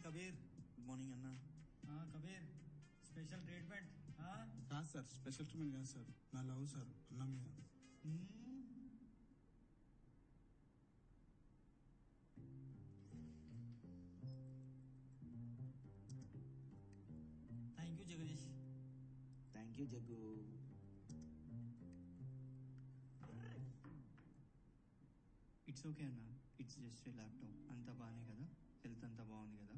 Kabir good morning అన్న ఆ, Kabir special treatment ఆ? కాదు సార్ స్పెషల్ ట్రీట్మెంట్ కాదు సార్ నా లవ్ సార్ అన్న మీద మ్మ్. Thank you Jagadish thank you Jaggu it's okay అన్న ఇట్స్ జస్ట్ ఏ ల్యాప్టాప్ అంతా బాగానే కదా హెల్త్ అంతా బాగుంది కదా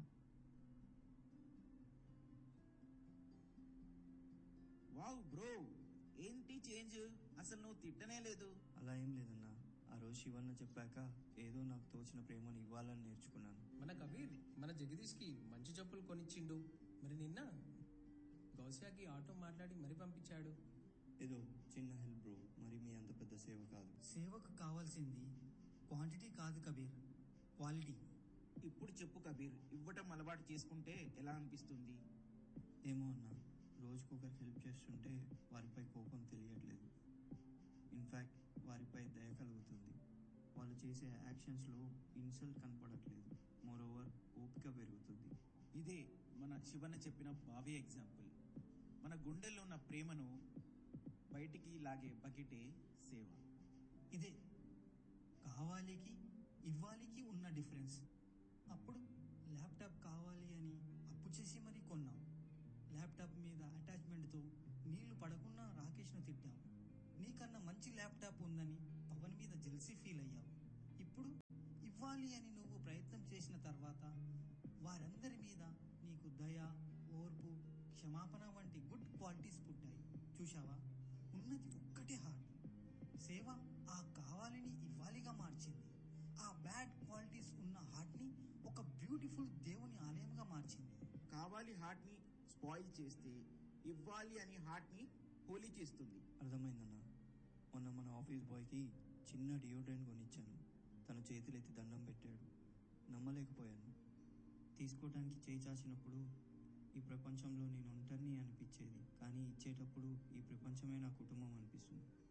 వావ్ బ్రో ఏంటి చేంజ్ అసలు నువ్వు తిట్టనే లేదు అలా ఏం లేదన్న ఆ రోజు శివన్న చెప్పాక ఏదో నాకు తోచిన ప్రేమను ఇవ్వాలని నేర్చుకున్నాను మన కబీర్ మన జగదీష్ కి మంచి చెప్పులు కొనిచ్చిండు మరి నిన్న గౌసియాకి ఆటో మాట్లాడి మరి పంపించాడు ఏదో చిన్న హెల్ప్ బ్రో మరి మీ అంత పెద్ద సేవ కాదు సేవకు కావాల్సింది క్వాంటిటీ కాదు కబీర్ క్వాలిటీ ఇప్పుడు చెప్పు కబీర్ ఇవ్వటం అలవాటు చేసుకుంటే ఎలా అనిపిస్తుంది ఏమో అన్న రోజుకొకరికి హెల్ప్ చేస్తుంటే వారిపై కోపం తెలియట్లేదు ఇన్ఫాక్ట్ వారిపై దయ కలుగుతుంది వాళ్ళు చేసే యాక్షన్స్లో ఇన్సల్ట్ కనపడట్లేదు మోర్ ఓవర్ ఓపిక పెరుగుతుంది ఇదే మన శివన్న చెప్పిన భావి ఎగ్జాంపుల్ మన గుండెల్లో ఉన్న ప్రేమను బయటికి లాగే బకెటే సేవ ఇదే కావాలికి ఇవ్వాలికి ఉన్న డిఫరెన్స్ అప్పుడు ల్యాప్టాప్ కావాలి అని అప్పు చేసి మరీ కొన్నాం ల్యాప్టాప్ మీద అటాచ్మెంట్తో నీళ్లు పడకుండా రాకేష్ను తిట్టాం నీకన్నా మంచి ల్యాప్టాప్ ఉందని పవన్ మీద జెల్సీ ఫీల్ అయ్యావు ఇప్పుడు ఇవ్వాలి అని నువ్వు ప్రయత్నం చేసిన తర్వాత వారందరి మీద నీకు దయ ఓర్పు క్షమాపణ వంటి గుడ్ క్వాలిటీస్ పుట్టాయి చూశావా ఉన్నది ఒక్కటే హార్ట్ సేవ ఆ కావాలని ఇవ్వాలిగా మార్చింది ఆ బ్యాడ్ క్వాలిటీస్ ఉన్న హార్ట్ ని ఒక బ్యూటిఫుల్ దేవుని ఆలయంగా మార్చింది కావాలి హార్ట్ ని స్పాయిల్ చేస్తే ఇవ్వాలి అని హార్ట్ ని హోలీ చేస్తుంది అర్థమైందన్న మొన్న మన ఆఫీస్ బాయ్కి చిన్న డియోడ్రెంట్ కొనిచ్చాను తను చేతులెత్తి దండం పెట్టాడు నమ్మలేకపోయాను తీసుకోవడానికి చేయి చాచినప్పుడు ఈ ప్రపంచంలో నేను ఒంటరిని అనిపించేది కానీ ఇచ్చేటప్పుడు ఈ ప్రపంచమే నా కుటుంబం అనిపిస్తుంది